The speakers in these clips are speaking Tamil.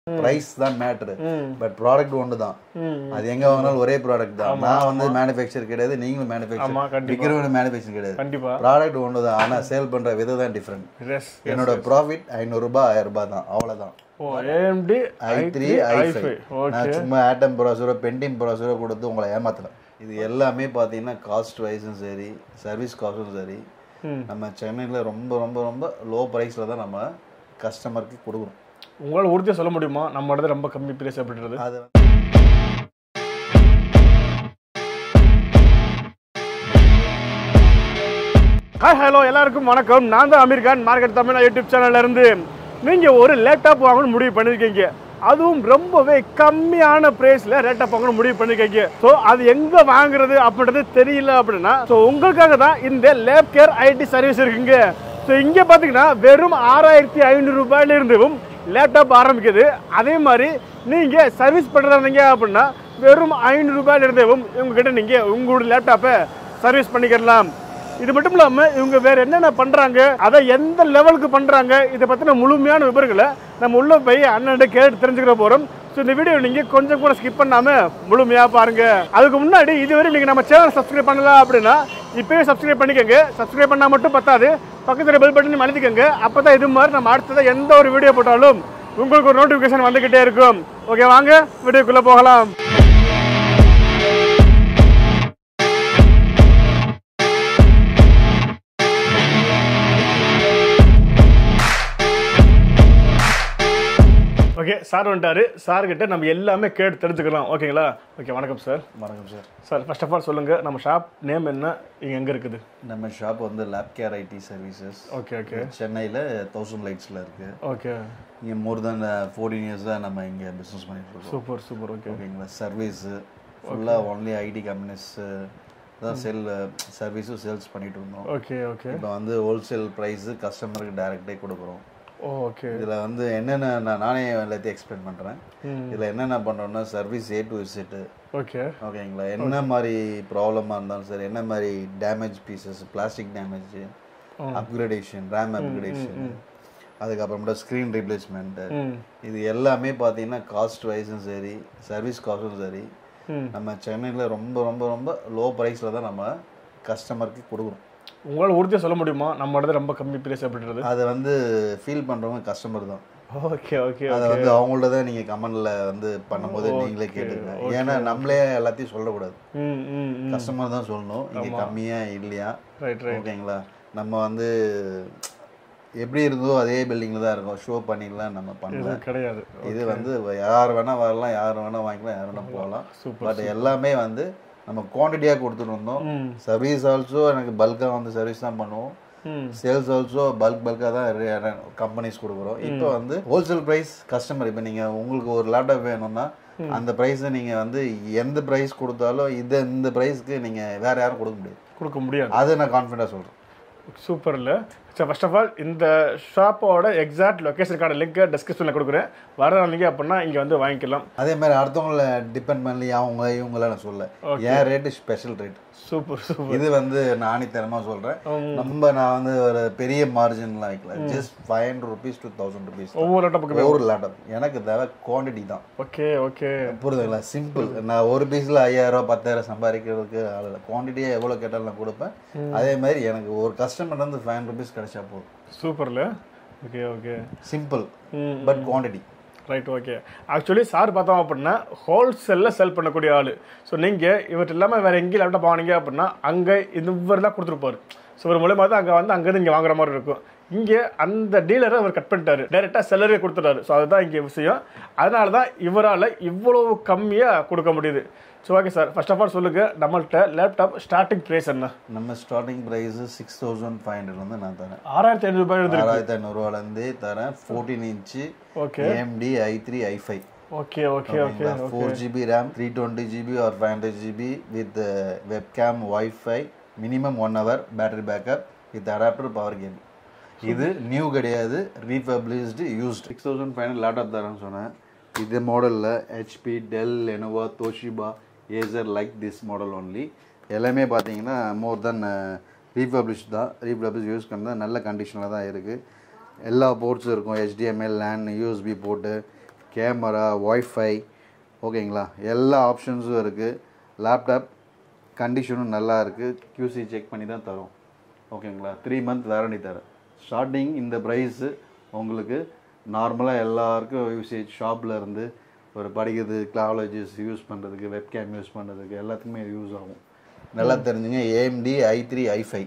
ப்ரைஸ் தான் மேட்ரு பட் ப்ராடக்ட் ஒன்று தான் அது எங்க வாங்கினாலும் ஒரே ப்ராடக்ட் தான் நான் வந்து மேனுஃபேக்சர் கிடையாது நீங்களும் ஆமா, மேனுஃபேக்சர் கண்டிப்பா. விற்கிறவங்க மேனுஃபேக்சர் கிடையாது கண்டிப்பா ப்ராடக்ட் ஒன்று தான் ஆனால் சேல் பண்ற விதம் தான் டிஃப்ரெண்ட் எஸ் என்னோட ப்ராஃபிட் ஐநூறுரூபா ஆயிரம் ரூபாய் தான் அவ்வளோதான் ஓ ஏஎம்டி ஐ த்ரீ ஐ ஃபைவ் ஓகே நான் சும்மா ஆட்டம் ப்ராசரோ பெண்டிங் ப்ராசரோ கொடுத்து உங்களை ஏமாத்தல இது எல்லாமே பார்த்தீங்கன்னா காஸ்ட் வைஸும் சரி சர்வீஸ் காஸ்ட்டும் சரி ம். நம்ம சென்னையில் ரொம்ப ரொம்ப ரொம்ப லோ ப்ரைஸில் தான் நம்ம கஸ்டமருக்கு கொடுக்குறோம் உங்களால் உறுதியாக சொல்ல முடியுமா நம்ம இடத்துல ரொம்ப கம்மி பிரைஸ் அப்படின்றது அது ஹாய் ஹலோ எல்லாருக்கும் வணக்கம் நான் தான் அமீர் கான் மார்க்கெட் தமிழ் யூடியூப் சேனல்ல இருந்து நீங்க ஒரு லேப்டாப் வாங்கணும்னு முடிவு பண்ணிருக்கீங்க அதுவும் ரொம்பவே கம்மியான பிரைஸ்ல லேப்டாப் வாங்கணும் முடிவு பண்ணிருக்கீங்க ஸோ அது எங்க வாங்குறது அப்படின்றது தெரியல அப்படின்னா ஸோ உங்களுக்காக தான் இந்த லேப் கேர் ஐடி சர்வீஸ் இருக்குங்க ஸோ இங்க பாத்தீங்கன்னா வெறும் ஆறாயிரத்தி ஐநூறு ரூபாயில இருந்தும் லேப்டாப் ஆரம்பிக்குது அதே மாதிரி நீங்க சர்வீஸ் பண்றதா இருந்தீங்க அப்படின்னா வெறும் ஐநூறு ரூபாயில இருந்தேவும் உங்ககிட்ட நீங்க உங்களோட லேப்டாப்பை சர்வீஸ் பண்ணிக்கலாம் இது மட்டும் இல்லாம இவங்க வேற என்னென்ன பண்றாங்க அதை எந்த லெவலுக்கு பண்றாங்க இதை பத்தின முழுமையான விவரங்களை நம்ம உள்ள போய் அண்ணன் கேட்டு தெரிஞ்சுக்கிற போறோம் ஸோ இந்த வீடியோ நீங்க கொஞ்சம் கூட ஸ்கிப் பண்ணாம முழுமையா பாருங்க அதுக்கு முன்னாடி இதுவரை நீங்க நம்ம சேனல் சப்ஸ்கிரைப் பண்ணல அப்படின்னா இப்பவே சப்ஸ்கிரைப் பண்ணிக்கோங்க சப்ஸ்கிரைப் பண்ணா மட்டும் பத்தாது பக்கத்துல பெல் பட்டன் அழுத்திக்கோங்க அப்பதான் இது மாதிரி நம்ம அடுத்ததா எந்த ஒரு வீடியோ போட்டாலும் உங்களுக்கு ஒரு நோட்டிஃபிகேஷன் வந்துகிட்டே இருக்கும் ஓகே வாங்க வீடியோக்குள்ள போகலாம் ஓகே சார் வந்துட்டாரு சார் கிட்ட நம்ம எல்லாமே கேட்டு தெரிஞ்சுக்கலாம் ஓகேங்களா ஓகே வணக்கம் சார் வணக்கம் sir sir first of all சொல்லுங்க நம்ம ஷாப் நேம் என்ன இங்க எங்க இருக்குது நம்ம ஷாப் வந்து lap care IT services okay okay சென்னையில் தௌசண்ட் லைட்ஸில் இருக்கு ஓகே இங்கே மோர் தென் ஃபோர்டீன் இயர்ஸ் தான் நம்ம இங்கே பிஸ்னஸ் பண்ணிட்டு இருக்கோம் சூப்பர் சூப்பர் ஓகே ஓகேங்களா சர்வீஸு ஃபுல்லாக ஒன்லி ஐடி கம்பெனிஸ் தான் செல் சர்வீஸும் சேல்ஸ் பண்ணிட்டு இருந்தோம் ஓகே ஓகே இப்போ வந்து ஹோல்சேல் ப்ரைஸு கஸ்டமருக்கு டைரெக்டே கொடுக்குறோம் ஓ ஓகே இதில் வந்து என்னென்ன நான் நானே எல்லாத்தையும் எக்ஸ்பிளைன் பண்ணுறேன் ம் இதில் என்னென்ன பண்ணுறோம்னா service A to visit okay ஓகேங்களா என்ன மாதிரி ப்ராப்ளமாக இருந்தாலும் சரி என்ன மாதிரி damage pieces plastic damage upgradation RAM upgradation அதுக்கப்புறமேட்டா ஸ்க்ரீன் ரீப்ளேஸ்மெண்ட்டு ம் இது எல்லாமே பார்த்தீங்கன்னா காஸ்ட் வைஸும் சரி சர்வீஸ் காஸ்ட்டும் சரி ம் நம்ம சென்னையில் ரொம்ப ரொம்ப ரொம்ப லோ ப்ரைஸில் தான் நம்ம கஸ்டமருக்கு கொடுக்குறோம் உங்களால் உறுதியாக சொல்ல முடியுமா நம்ம இடத்துல ரொம்ப கம்மி பிரைஸ் அப்படின்றது அதை வந்து ஃபீல் பண்ணுறவங்க கஸ்டமர் தான் ஓகே ஓகே அதை வந்து அவங்கள்ட்ட தான் நீங்கள் கமெண்டில் வந்து பண்ணும்போது நீங்களே கேட்டுங்க ஏன்னா நம்மளே எல்லாத்தையும் சொல்லக்கூடாது ம் ம் ம் கஸ்டமர் தான் சொல்லணும் இங்கே கம்மியாக இல்லையா ரைட் ரைட் ஓகேங்களா நம்ம வந்து எப்படி இருந்தோ அதே பில்டிங்கில் தான் இருக்கோம் ஷோ பண்ணிடலாம் நம்ம பண்ணல இது கிடையாது இது வந்து யார் வேணா வரலாம் யார் வேணா வாங்கிக்கலாம் யார் வேணா போகலாம் சூப்பர் பட் எல்லாமே வந்து நம்ம குவான்டிட்டியாக கொடுத்துட்டு இருந்தோம் ம் சர்வீஸ் ஆல்சோ எனக்கு பல்காக வந்து சர்வீஸ் தான் பண்ணுவோம் ம் சேல்ஸ் ஆல்சோ பல்க் பல்காக தான் கம்பெனிஸ் கொடுக்குறோம் இப்போ வந்து ஹோல்சேல் ப்ரைஸ் கஸ்டமர் இப்போ நீங்கள் உங்களுக்கு ஒரு லேப்டாப் வேணும்னா அந்த ப்ரைஸை நீங்கள் வந்து எந்த ப்ரைஸ் கொடுத்தாலும் இது இந்த ப்ரைஸ்க்கு நீங்கள் வேற யாரும் கொடுக்க முடியாது கொடுக்க முடியாது அதை நான் கான்ஃபிடண்டாக சொல்கிறேன் சூப்பர் இல்லை சார் ஃபர்ஸ்ட் ஆஃப் ஆல் இந்த ஷாப்போட எக்ஸாக்ட் லொக்கேஷனுக்கான லிங்க்கை டிஸ்கிரிப்ஷனில் கொடுக்குறேன் வர நீங்கள் அப்படின்னா இங்கே வந்து வாங்கிக்கலாம் அதே மாதிரி அடுத்தவங்கள டிபெண்ட் பண்ணி அவங்க இவங்கள நான் சொல்ல என் rate special rate super super இது வந்து நான் ஆணித்தரமாக சொல்கிறேன் நம்ம நான் வந்து ஒரு பெரிய மார்ஜின்லாம் வைக்கல just five hundred rupees to thousand rupees ஒவ்வொரு லேப்டாப்புக்கு ஒரு லேப்டாப் எனக்கு தேவை குவான்டிட்டி தான் ஓகே ஓகே புரியுதுங்களா சிம்பிள் நான் ஒரு பீஸில் ஐயாயிரம் பத்தாயிரம் சம்பாதிக்கிறதுக்கு ஆள் குவான்டிட்டியாக எவ்வளோ கேட்டாலும் நான் கொடுப்பேன் அதே மாதிரி எனக்கு ஒரு கஸ்டமர் வந்து ஃபைவ் ஹண்ட்ரட் ருபீஸ் கிடைச்சா போதும் சூப்பர்ல ஓகே ஓகே சிம்பிள் ம் but quantity right okay actually sir பார்த்தோம் அப்படின்னா ஹோல்சேலில் செல் பண்ணக்கூடிய ஆள் ஸோ நீங்கள் இவர்கிட்ட இல்லாமல் வேறு எங்கேயும் லேப்டாப் வாங்கினீங்க அப்படின்னா அங்கே இந்த இவர் தான் கொடுத்துருப்பாரு ஸோ ஒரு மூலயமா தான் அங்கே வந்து அங்கேருந்து இங்கே வாங்குற மாதிரி இருக்கும் இங்கே அந்த டீலரை அவர் கட் பண்ணிட்டாரு டைரெக்டாக செல்லரே கொடுத்துட்டாரு ஸோ அதுதான் இங்கே விஷயம் அதனால தான் இவரால் இவ்வளோ கம்மியாக கொடுக்க முடியுது so okay sir first of all சொல்லுங்கள் நம்மள்கிட்ட லேப்டாப் ஸ்டார்டிங் ப்ரைஸ் என்ன நம்ம starting price six thousand five ஹண்ட்ரட்லேருந்து நான் தரேன் ஆறாயிரத்தி ஐநூறு ரூபாய் இருந்து ஆறாயிரத்தி ஐநூறுரூவாலேருந்தே தரேன் fourteen inch okay AMD I three I five okay okay okay four GB RAM three twenty GB or five hundred GB with webcam wifi minimum one hour battery backup with adapter power came இது நியூ கிடையாது refurbished used six thousand five hundred laptop தரேன்னு சொன்னேன் இது மாடலில் HP Dell Lenovo Toshiba Acer like this model only எல்லாமே பார்த்தீங்கன்னா மோர் தென் ரீஃபப்ளிஷ் தான் ரீஃபப்ளிஷ் யூஸ் பண்ணால் நல்ல கண்டிஷனில் தான் இருக்குது எல்லா போர்ட்ஸும் இருக்கும் HDMI LAN USB port camera wifi ஓகேங்களா எல்லா ஆப்ஷன்ஸும் இருக்குது லேப்டாப் கண்டிஷனும் நல்லா இருக்குது QC செக் பண்ணி தான் தரோம் ஓகேங்களா த்ரீ மந்த் வேரண்டி தரேன் ஸ்டார்டிங் இந்த ப்ரைஸு உங்களுக்கு நார்மலாக எல்லாருக்கும் யூசேஜ் ஷாப்பில் இருந்து ஒரு படிக்கிறது காலேஜஸ் யூஸ் பண்ணுறதுக்கு வெப்கேம் யூஸ் பண்ணுறதுக்கு எல்லாத்துக்குமே இது யூஸ் ஆகும் நல்லா தெரிஞ்சுங்க ஏஎம்டி ஐ த்ரீ ஐ ஃபைவ்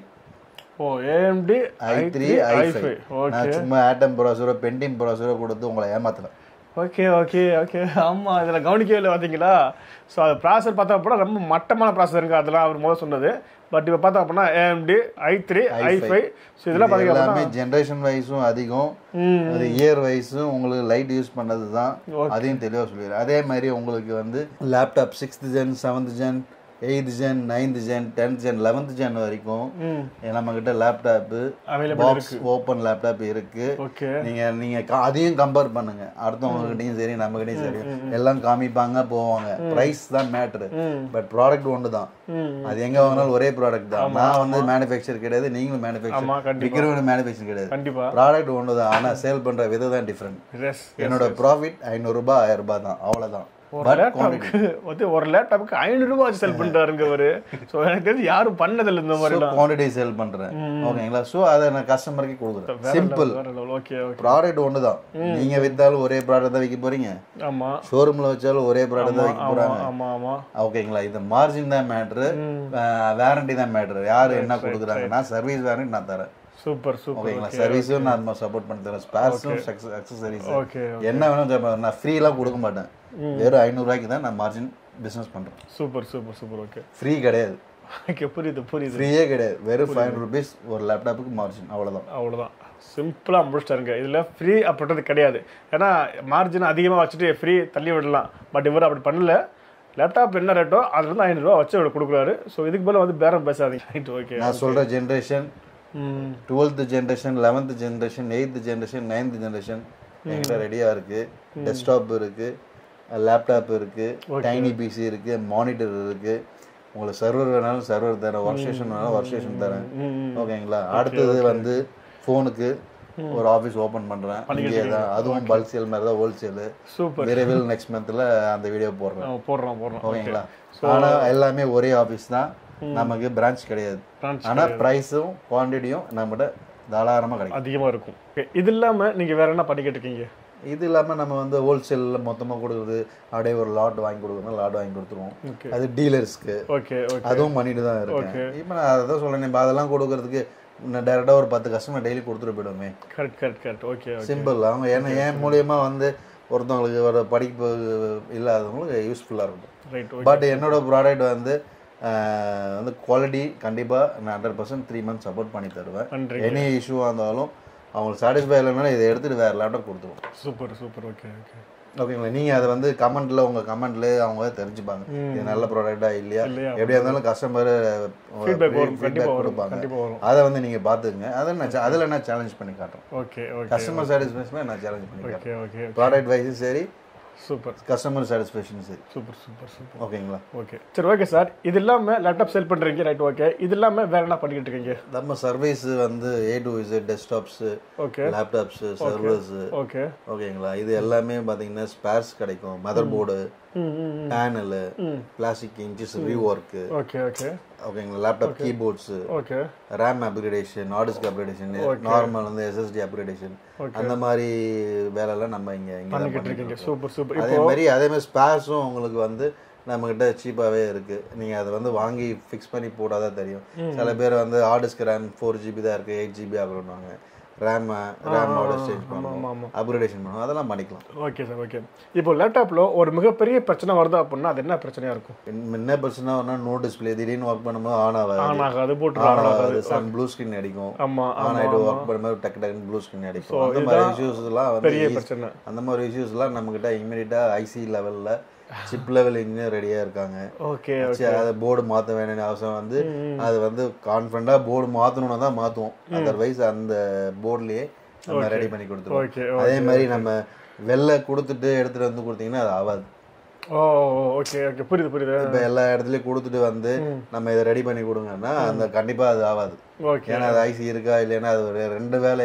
ஓ ஏஎம்டி ஐ த்ரீ ஐ ஃபைவ் நான் சும்மா ஆட்டம் ப்ராசரோ பென்டிங் ப்ராசரோ கொடுத்து உங்களை ஏமாத்துறேன் ஓகே ஓகே ஓகே ஆமாம் இதில் கவனிக்கவே இல்லை பார்த்தீங்களா ஸோ அது ப்ராசர் பார்த்தா அப்படின்னா ரொம்ப மட்டமான ப்ராசருங்க அதெல்லாம் அவர் முதல்ல சொன்னது பட் இப்போ பார்த்தா அப்படின்னா ஏஎம்டி ஐ த்ரீ ஐ ஃபைவ் ஸோ இதெல்லாம் இது பார்த்தீங்க எல்லாமே ஜென்ரேஷன் வைஸும் அதிகம் ம் அது இயர் வைஸும் உங்களுக்கு லைட் யூஸ் பண்ணது தான் அதையும் தெளிவாக சொல்லிடுறேன் அதே மாதிரி உங்களுக்கு வந்து laptop sixth gen seventh gen eighth gen ninth gen tenth gen eleventh gen வரைக்கும் ம் நம்மக்கிட்ட laptop available box open laptop இருக்கு ஓகே நீங்க நீங்க கா- அதையும் கம்பேர் பண்ணுங்க அடுத்தவங்ககிட்டயும் சரி நம்மகிட்டயும் சரி எல்லாம் காமிப்பாங்க போவாங்க பிரைஸ் தான் மேட்ரு ம் பட் ப்ராடக்ட் ஒன்று தான் ம் அது எங்க வாங்கினாலும் ஒரே ப்ராடக்ட் தான் நான் வந்து மேனுஃபேக்சர் கிடையாது நீங்களும் மேனுஃபேக்சர் ஆமா கண்டிப்பா விற்கிறவங்க மேனுஃபேக்சர் கிடையாது கண்டிப்பா ப்ராடக்ட் ஒன்று தான் ஆனால் சேல் பண்ற விதம் தான் டிஃப்ரெண்ட் எஸ் என்னோட ப்ராஃபிட் ஐநூறுரூபா ஆயிரம் ரூபாய் தான் அவ்வளோதான் ஒரு பட் லேப்டாப்புக்கு வந்து ஒரு லேப்டாப்புக்கு ஐநூறு ரூபாய் வச்சு செல் பண்றாருங்க அவரு ஸோ எனக்கு தெரிஞ்சு யாரும் பண்ணதில்லை இந்த மாதிரி குவான்டிட்டி சேல் பண்றேன் ஓகேங்களா ஸோ அதை நான் கஸ்டமருக்கு கொடுக்குறேன் சிம்பிள் ஓகே ஓகே ப்ராடக்ட் ஒன்று தான் நீங்க வித்தாலும் ஒரே ப்ராடக்ட் தான் விற்க போறீங்க ஆமா ஷோரூம்ல வச்சாலும் ஒரே ப்ராடக்ட் தான் விற்க ஆமா போறாங்க ஆமா ஆமா ஓகேங்களா இந்த மார்ஜின் தான் மேட்ரு வேரண்டி தான் மேட்ரு யார் என்ன கொடுக்குறாங்க நான் சர்வீஸ் வேரண்டி நான் தரேன் சூப்பர் சூப்பர் ஓகேங்களா சர்வீஸும் நான் சப்போர்ட் பண்ணி தரேன் ஸ்பேர்ஸும் அக்சசரிஸ் ஓகே என்ன வேணும் சொல்லுங்க. நான் ஃப்ரீலாம் கொடுக்க மாட்டேன் வெறும் ஐநூறுரூவாய்க்கு தான் நான் மார்ஜின் பிஸ்னஸ் பண்ணுறேன் super super super okay free கிடையாது ஓகே புரியுது புரியுது ஃப்ரீயே கிடையாது வெறும் ஃபைவ் ஹண்ட்ரட் ருபீஸ் ஒரு லேப்டாப்புக்கு மார்ஜின் அவ்வளோதான் அவ்வளோதான் சிம்பிளாக முடிச்சிட்டாருங்க இதில் ஃப்ரீ அப்படின்றது கிடையாது ஏன்னா மார்ஜின் அதிகமாக வச்சுட்டு ஃப்ரீ தள்ளி விடலாம் பட் இவர் அப்படி பண்ணல லேப்டாப் என்ன ரேட்டோ அதுல இருந்து ஐநூறுரூவா வச்சு அவர் கொடுக்குறாரு ஸோ இதுக்கு மேலே வந்து பேரம் பேசாதீங்க ரைட் ஓகே நான் சொல்கிற ஜென்ரேஷன் ம் twelfth generation eleventh generation eighth generation ninth generation என்கிட்ட ரெடியாக இருக்குது டெஸ்க்டாப் இருக்குது லேப்டாப் இருக்குது டைனி பிசி இருக்குது மானிட்டர் இருக்குது உங்களுக்கு சர்வர் வேணாலும் சர்வர் தரேன் ஒர்க் ஸ்டேஷன் வேணாலும் ஒர்க் ஸ்டேஷன் தரேன் ம் ஓகேங்களா அடுத்தது வந்து ஃபோனுக்கு ஒரு ஆஃபீஸ் ஓப்பன் பண்ணுறேன் இங்கே தான் அதுவும் பல்க் சேல் மாதிரி தான் ஹோல்சேலு சூப்பர் விரைவில் நெக்ஸ்ட் மந்த்தில் அந்த வீடியோ போடுறேன் போடுறோம் போடுறோம் ஓகேங்களா ஆனால் எல்லாமே ஒரே ஆஃபீஸ் தான் நமக்கு பிரான்ச் கிடையாது Branch ஆனால் ப்ரைஸும் குவான்டிட்டியும் நம்மகிட்ட தாராளமாக கிடைக்கும் அதிகமாக இருக்கும் Okay, இது இல்லாமல் நீங்கள் வேற என்ன பண்ணிக்கிட்டு இருக்கீங்க இது இல்லாமல் நம்ம வந்து ஹோல்சேலில் மொத்தமாக கொடுக்குறது அப்படியே ஒரு லாட் வாங்கி கொடுக்குறோம் லாட் வாங்கி கொடுத்துருவோம் ஓகே அது டீலர்ஸ்க்கு ஓகே ஓகே அதுவும் பண்ணிட்டு தான் இருக்கேன் இப்போ நான் அதை தான் சொல்றேன் இப்போ அதெல்லாம் கொடுக்கறதுக்கு நான் டேரெக்டாக ஒரு பத்து கஸ்டமர் டெய்லி கொடுத்துட்டு போயிடுவோமே correct correct correct okay okay simple அவங்க ஏன்னா என் மூலியமா வந்து ஒருத்தவங்களுக்கு ஒரு படிப்பு இல்லாதவங்களுக்கு யூஸ்ஃபுல்லாக இருக்கும் ரைட் ஓகே பட் என்னோட ப்ராடக்ட் வந்து ஆஹ், வந்து குவாலிட்டி கண்டிப்பாக நான் hundred percent three months support பண்ணி தருவேன் நன்றி எனி இஷ்யூவாக இருந்தாலும் அவங்களுக்கு சாட்டிஸ்ஃபை இல்லைனாலும் இதை எடுத்துகிட்டு வேறு லேப்டாப் கொடுத்துருவோம் சூப்பர் சூப்பர் ஓகே ஓகே ஓகேங்களா நீங்கள் அதை வந்து கமெண்ட்ல உங்கள் கமெண்ட்ல அவங்க தெரிஞ்சுப்பாங்க இது நல்ல ப்ராடக்டா இல்லையா இல்லையா எப்படியா இருந்தாலும் கஸ்டமர் ஃபீட்பேக் வரும் கண்டிப்பாக ஃபீட்பேக் வரும் கொடுப்பாங்க கண்டிப்பாக வரும் அதை வந்து நீங்கள் பார்த்துங்க அதை நான் cha- அதில் நான் சேலஞ்ச் பண்ணி காட்டுறேன் ஓகே ஓகே கஸ்டமர் சாட்டிஸ்ஃபேக்ஷன் நான் சேலஞ்ச் பண்ணி காட்டுறேன் ஓகே ஓகே ப்ராடக்ட் வைஸும் சரி சூப்பர் கஸ்டமர் சாட்டிஸ்ஃபேக்ஷனும் சரி சூப்பர் சூப்பர் சூப்பர் ஓகேங்களா ஓகே சரி ஓகே சார் இது இல்லாமல் லேப்டாப் செல் பண்ணுறீங்க ரைட் ஓகே இது இல்லாமல் வேற என்ன பண்ணிக்கிட்டு இருக்கீங்க நம்ம சர்வீஸ் வந்து A to Z desktops okay laptops servers okay ஓகேங்களா இது எல்லாமே பார்த்தீங்கன்னா ஸ்பேர்ஸ் கிடைக்கும் மதர் போர்டு ம் ம் panel plastic inches rework okay okay ஓகேங்களா laptop keyboards okay RAM upgradation hard disk upgradation normal வந்து எஸ்எஸ்டி அப்கிரேடேஷன் Okay. அந்த மாதிரி வேலையெல்லாம் நம்ம இங்கே இங்கே தான் பண்ணிக்கிட்டு இருக்கீங்க சூப்பர் சூப்பர் அதே மாதிரி அதே மாதிரி ஸ்பேர்ஸும் உங்களுக்கு வந்து நம்மக்கிட்ட சீப்பாகவே இருக்குது நீங்கள் அதை வந்து வாங்கி ஃபிக்ஸ் பண்ணி போட்டால் தான் தெரியும் சில பேர் வந்து ஹார்டிஸ்க் ரேம் ஃபோர் ஜிபி தான் இருக்குது எயிட் ஜிபி அப்படின்வாங்க ரேம் ரேமோட சேஞ்ச் ஆமா பண்ணுவோம் ஆமா அப்கிரேடேஷன் பண்ணுவோம் அதெல்லாம் பண்ணிக்கலாம் ஓகே சார் ஓகே இப்போ லேப்டாப்பில் ஒரு மிகப்பெரிய பிரச்சனை வருது அப்படின்னா அது என்ன பிரச்சனையாக இருக்கும் என்ன- என்ன பிரச்சனை ஒன்றா நோ டிஸ்பிளே திடீர்னு ஒர்க் பண்ணும்போது ஆன் ஆகாது ஆன் ஆகாது போட்டு ஆன் ஆகாது சன் ப்ளூ ஸ்கிரீன் அடிக்கும் ஆமா ஆன் ஆகிட்டு ஒர்க் பண்ணும்போது டக்கு டக்குன்னு ப்ளூ ஸ்கிரீன் அடிக்கும் அந்த மாதிரி இஷ்யூஸ்லாம் வந்து பெரிய easy- பிரச்சனை அந்த மாதிரி இஷ்யூஸ்லாம் நம்மக்கிட்ட இம்மிடியட்டாக ஐசி லெவலில் சிப் லெவல் இன்ஜினியர் ரெடியாக இருக்காங்க ஓகே சரி, அதை போர்டு மாற்ற வேண்டிய அவசியம் வந்து அது வந்து கான்ஃபிடண்டாக போர்டு மாற்றணும்னா தான் மாற்றுவோம் அதர்வைஸ் அந்த போர்ட்லேயே நம்ம ரெடி பண்ணி கொடுத்துருவோம் ஓகே அதே மாதிரி நம்ம வெளில கொடுத்துட்டு எடுத்துகிட்டு வந்து கொடுத்தீங்கன்னா அது ஆகாது ஓ ஓகே ஓகே புரியுது புரியுது இப்போ எல்லா இடத்துலையும் கொடுத்துட்டு வந்து நம்ம இதை ரெடி பண்ணி கொடுங்கன்னா அந்த கண்டிப்பாக அது ஆகாது ஓகே ஏன்னா அது ஐசி இருக்கா இல்லைன்னா அது ஒரு ரெண்டு வேலையாயிடும்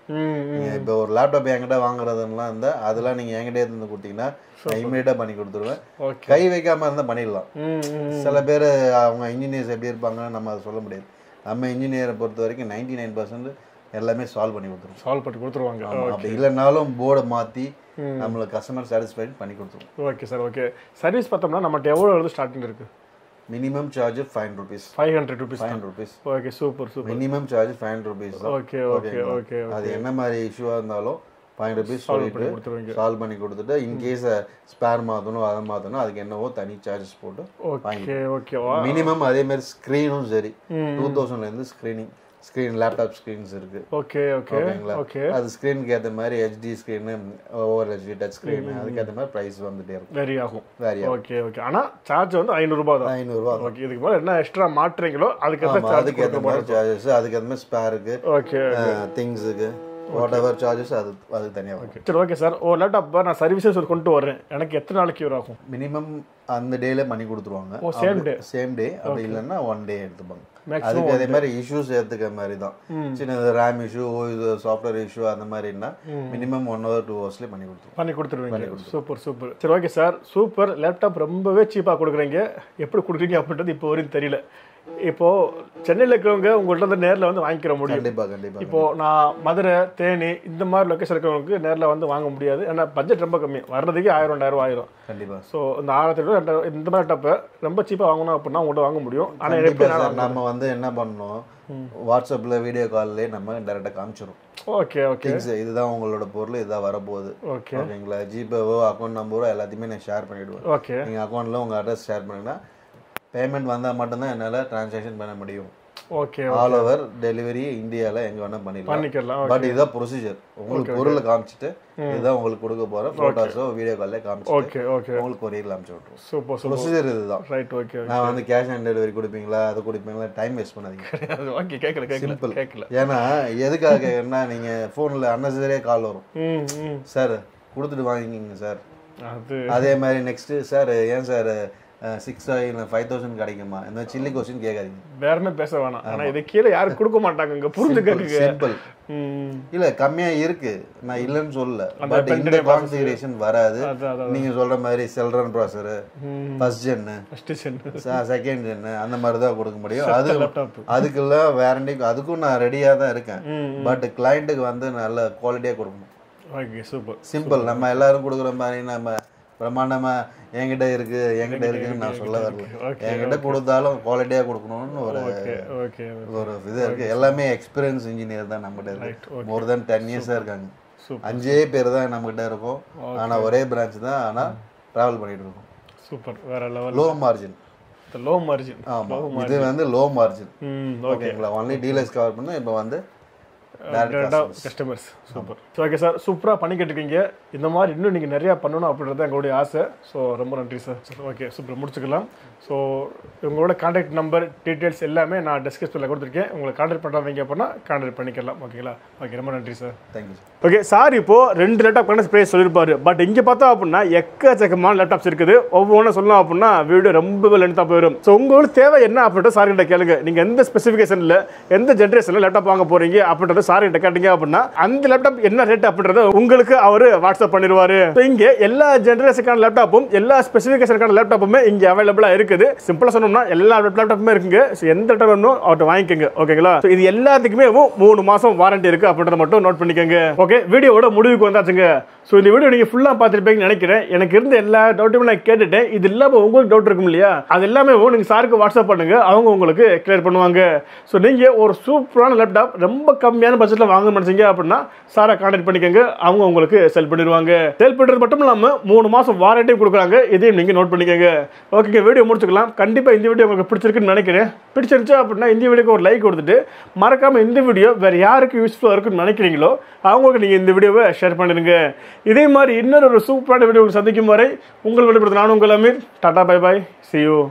ம் ம். நீங்க இப்போ ஒரு லேப்டாப் என்கிட்ட வாங்குறதுலாம் இருந்தா அதெல்லாம் நீங்க என்கிட்ட இருந்து கொடுத்தீங்கன்னா நான் இமீடியட்டாக பண்ணி கொடுத்துருவேன் ஓகே கை வைக்காம இருந்தா பண்ணிடலாம் ம் ம் சில பேர் அவங்க இன்ஜினியர்ஸ் எப்படி இருப்பாங்கன்னு நம்ம அதை சொல்ல முடியாது நம்ம இன்ஜினியரை பொறுத்த வரைக்கும் நைன்டி நைன் பர்சன்ட் எல்லாமே சால்வ் பண்ணி கொடுத்துருவோம் சால்வ் பண்ணி கொடுத்துருவாங்க அப்படி இல்லைனாலும் போர்டை மாற்றி நம்மளுக்கு கஸ்டமர் சாட்டிஸ்ஃபைட் பண்ணி கொடுத்துருவோம் ஓகே சார் ஓகே சர்வீஸ் பார்த்தோம்னா நம்மகிட்ட எவ்வளோ இருந்து ஸ்டார்டிங் இருக்கு minimum charge five hundred rupees five hundred rupees five hundred rupees okay super super minimum charge five hundred rupees தான் ஓகே ஓகே ஓகே அது என்ன மாதிரி இஷ்யூவாக இருந்தாலும் ஃபைவ் ஹண்ட்ரட் ருபீஸ் பண்ணி சொல்லிட்டு கொடுத்துருவீங்க சால்வ் பண்ணி கொடுத்துட்டு இன்கேஸ் ஸ்பேர் மாற்றணும் அதை மாற்றணும் அதுக்கு என்னவோ தனி சார்ஜஸ் போட்டு ஓகே ஓகேவா மினிமம் அதே மாதிரி ஸ்க்ரீனும் சரி ம். டூ தௌசண்ட்லேருந்து ஸ்க்ரீனிங் ஸ்க்ரீன் லேப்டாப் ஸ்க்ரீன்ஸ் இருக்கு ஓகே ஓகே ஓகேங்களா ஓகே அது ஸ்க்ரீனுக்கு ஏற்ற மாதிரி HD screen over HD touch screen அதுக்கேற்ற மாதிரி ப்ரைஸ் வந்துட்டே இருக்கும் வெரி ஆகும் வேரி ஓகே ஓகே ஆனா சார்ஜ் வந்து ஐநூறுரூபா தான் ஐநூறுரூவா ஓகே இதுக்கு மேலே என்ன எக்ஸ்ட்ரா மாட்டுறீங்களோ அதுக்கு ஆமா சார்ஜ் அதுக்கேற்ற மாதிரி சார்ஜஸ் அதுக்கேற்ற மாதிரி ஸ்பேருக்கு ஓகே திங்ஸுக்கு வாட் எவர் சார்ஜஸ் அது அதுக்கு தனியாக வரும் சரி ஓகே சார் ஒரு லேப்டாப் நான் சர்வீசஸ் ஒரு கொண்டு வரேன் எனக்கு எத்தனை நாளைக்கு யூர் ஆகும் மினிமம் அந்த டேல பண்ணி கொடுத்துருவாங்க ஓ சேம் டே சேம் டே அப்படி இல்லைன்னா ஒன் டே எடுத்துப்பாங்க Maximum அதுக்கு அதே மாதிரி இஷ்யூஸ் ஏற்றுக்க மாதிரி தான் சின்ன ரேம் இஷ்யூ இது சாஃப்ட்வேர் இஷ்யூ அந்த மாதிரின்னா மினிமம் ஒன் ஹவர் டூ ஹவர்ஸ்லேயே பண்ணி கொடுத்துருவோம் பண்ணி கொடுத்துருவீங்க சூப்பர் சூப்பர் சரி ஓகே சார் சூப்பர் லேப்டாப் ரொம்பவே சீப்பாக கொடுக்குறீங்க எப்படி கொடுக்குறீங்க அப்படின்றது இப்போ வரையும் தெரியல இப்போ சென்னையில் இருக்கிறவங்க உங்கள்ட்ட வந்து நேரில் வந்து வாங்கிக்கிற முடியும் கண்டிப்பா கண்டிப்பா இப்போ நான் மதுரை தேனி இந்த மாதிரி லொக்கேஷன் இருக்கிறவங்களுக்கு நேரில் வந்து வாங்க முடியாது ஏன்னா பட்ஜெட் ரொம்ப கம்மி வர்றதுக்கே ஆயிரம் ரெண்டாயிரம் ரூபா ஆயிரும் கண்டிப்பா ஸோ இந்த ஆயிரத்தி ரூபா ரெண்டாயிரம் இந்த மாதிரி லேப்டாப்பை ரொம்ப சீப்பாக வாங்கணும் அப்படின்னா உங்கள்கிட்ட வாங்க முடியும் ஆனால் எப்படி கண்டிப்பா சார் நம்ம வந்து என்ன பண்ணோம் வாட்ஸ்அப்ல வீடியோ கால்லே நம்ம டைரெக்டாக காமிச்சிரும் ஓகே ஓகே திங்ஸ் இதுதான் உங்களோட பொருள் இதுதான் வரப்போகுது ஓகே ஓகேங்களா ஜிபேவோ அக்கௌண்ட் நம்பரோ எல்லாத்தையுமே நான் ஷேர் பண்ணிவிடுவேன் ஓகே நீங்கள் அக்கௌண்ட்டில் உங்கள் அட்ரஸ் ஷேர் பண்ணிங்கன்னா பேமெண்ட் வந்தால் மட்டும்தான் என்னால் ட்ரான்சாக்ஷன் பண்ண முடியும் ஓகே ஆல் ஓவர் டெலிவரி இந்தியாவில் எங்கே வேணால் பண்ணிடலாம் பண்ணிக்கலாம் பட் இதுதான் ப்ரொசீஜர் உங்களுக்கு பொருளை காமிச்சிட்டு இதுதான் உங்களுக்கு கொடுக்க போகிறேன் ஃபோட்டோஸோ வீடியோ காலில் காமிச்சிட்டு ஓகே ஓகே உங்களுக்கு கொரியரில் அனுப்பிச்சு விட்ருவோம் சூப்பர் சூப்பர் ப்ரொசீஜர் இதுதான் ரைட் ஓகே நான் வந்து கேஷ் ஆன் டெலிவரி கொடுப்பீங்களா அது கொடுப்பீங்களா டைம் வேஸ்ட் பண்ணாதீங்க ஓகே கேட்கல கேட்கல Simple. கேட்கல ஏன்னா எதுக்காக என்ன நீங்கள் ஃபோனில் அன்னசரியே கால் வரும் ம் ம் சார் கொடுத்துட்டு வாங்கிக்கிங்க சார் அது அதே மாதிரி நெக்ஸ்ட்டு சார் ஏன் சார் சிக்ஸ் இல்லை ஃபைவ் தௌசண்ட் கிடைக்குமா இந்த சில்லி கொஸ்டின் கேட்காதீங்க வேறமே பேச வேணாம் ஆனா இதை கீழே யாரும் கொடுக்க மாட்டாங்க இங்க புரிஞ்சுக்கங்க சிம்பிள் ம் இல்ல கம்மியா இருக்கு நான் இல்லைன்னு சொல்லல பட் இந்த கான்ஃபிகரேஷன் வராது அது அது நீங்க சொல்ற மாதிரி செல்ரன் ப்ராசர் ம் first gen first gen second gen அந்த மாதிரி தான் கொடுக்க முடியும் அது லேப்டாப் அதுக்கெல்லாம் வேரண்டி அதுக்கும் நான் ரெடியா தான் இருக்கேன் ம் பட் கிளைண்ட்டுக்கு வந்து நல்ல குவாலிட்டியா கொடுக்கணும் ஓகே சூப்பர் சிம்பிள் நம்ம எல்லாரும் கொடுக்குற மாதிரி நம்ம பிரம்மாண்டமா என்கிட்ட இருக்கு என்கிட்ட இருக்குன்னு நான் சொல்ல வரல ஓகே என்கிட்ட கொடுத்தாலும் குவாலிட்டியா கொடுக்கணும்னு ஒரு ஓகே ஓகே ஒரு இது இருக்கு எல்லாமே எக்ஸ்பீரியன்ஸ் இன்ஜினியர் தான் நம்மகிட்ட Right, இருக்கு okay. மோர் தென் டென் இயர்ஸாக இருக்காங்க சூப்பர் அஞ்சே பேர் தான் நம்மகிட்ட இருக்கோம் ஆனா ஒரே பிரான்ச் தான் ஆனா டிராவல் பண்ணிட்டு இருக்கோம் சூப்பர் வேற level low margin low margin ஆமா இது வந்து லோ மார்ஜின் ம் ஓகே ஓகேங்களா ஒன்லி டீலர்ஸ் கவர் பண்ணோம் இப்போ வந்து direct customers. Customers super so okay sir சூப்பராக பண்ணிக்கிட்டு இருக்கீங்க இந்த மாதிரி இன்னும் நீங்கள் நிறையா பண்ணணும் அப்படின்றது தான் எங்களுடைய ஆசை ஸோ ரொம்ப நன்றி சார் சரி ஓகே சூப்பர் முடிச்சுக்கலாம் ஸோ உங்களோட கான்டாக்ட் நம்பர் டீட்டெயில்ஸ் எல்லாமே நான் டிஸ்கஷனில் கொடுத்துருக்கேன் உங்களை கான்டாக்ட் பண்ணுறாங்க அப்படின்னா கான்டாக்ட் பண்ணிக்கலாம் ஓகேங்களா ஓகே ரொம்ப நன்றி சார் தேங்க்யூ ஓகே சார் இப்போ ரெண்டு லேப்டாப் கணக்கு ப்ரைஸ் சொல்லியிருப்பாரு பட் இங்கே பார்த்தா அப்படின்னா எக்கச்சக்கமான லேப்டாப்ஸ் இருக்குது ஒவ்வொன்றும் சொல்லலாம் அப்படின்னா வீடியோ ரொம்பவே லென்த்தாக போயிடும் ஸோ உங்களுக்கு தேவை என்ன அப்படின்ட்டு சார் கிட்ட கேளுங்க நீங்கள் எந்த ஸ்பெசிஃபிகேஷனில் எந்த ஜென்ரேஷனில் லேப்டாப் வாங்க போறீங்க அப்படின்றத சார் கிட்ட கேட்டீங்க அப்படின்னா அந்த லேப்டாப் என்ன ரேட் அப்படின்றத உங்களுக்கு அவர் வாட்ஸ்அப் பண்ணிடுவாரு ஸோ இங்கே எல்லா ஜென்ரேஷனுக்கான லேப்டாப்பும் எல்லா ஸ்பெசிஃபிகேஷனுக்கான லேப்டாப்புமே இங்கே அவைலபிளாக இருக்குது சிம்பிளாக சொன்னோம்னா எல்லா லேப்டாப்புமே இருக்குங்க ஸோ எந்த லேப்டாப் வேணும் அவர்கிட்ட வாங்கிக்கோங்க ஓகேங்களா ஸோ இது எல்லாத்துக்குமே மூணு மாதம் வாரண்டி இருக்குது அப்படின்றத மட்டும் நோட் பண்ணிக்கோங்க ஓகே வீடியோவோட முடிவுக்கு வந்தாச்சுங்க ஸோ இந்த வீடியோ நீங்கள் ஃபுல்லாக பார்த்துருப்பீங்கன்னு நினைக்கிறேன் எனக்கு இருந்த எல்லா டவுட்டுமே நான் கேட்டுட்டேன் இது இல்லாமல் உங்களுக்கு டவுட் இருக்கும் இல்லையா அது எல்லாமே நீங்கள் சாருக்கு வாட்ஸ்அப் பண்ணுங்க அவங்க உங்களுக்கு கிளியர் பண்ணுவாங்க ஸோ நீங்கள் ஒரு சூப்பரான லேப்டாப் ரொம்ப கம்மியான பட்ஜெட்டில் வாங்கணும்னு நினச்சிங்க அப்படின்னா சாரை கான்டாக்ட் பண்ணிக்கோங்க அவங்க உங்களுக்கு செல் பண்ணிடுவாங்க செல் பண்ணுறது மட்டும் இல்லாமல் மூணு மாதம் வாரண்டியும் கொடுக்குறாங்க இதையும் நீங்கள் நோட் பண்ணிக்கோங்க ஓகேங்க வீடியோ முடிச்சுக்கலாம் கண்டிப்பாக இந்த வீடியோ உங்களுக்கு பிடிச்சிருக்குன்னு நினைக்கிறேன் பிடிச்சிருந்துச்சு அப்படின்னா இந்த வீடியோக்கு ஒரு லைக் கொடுத்துட்டு மறக்காமல் இந்த வீடியோ வேறு யாருக்கு யூஸ்ஃபுல்லாக இருக்குன்னு நினைக்கிறீங்களோ அவங்களுக்கு நீங்கள் இந்த வீடியோவை ஷேர் பண்ணிடுங்க இதே மாதிரி இன்னொரு ஒரு சூப்பரான வீடியோ சந்திக்கும் வரை உங்கள் விடுபடுறது நானும் உங்கள் Ameer tata bye bye see you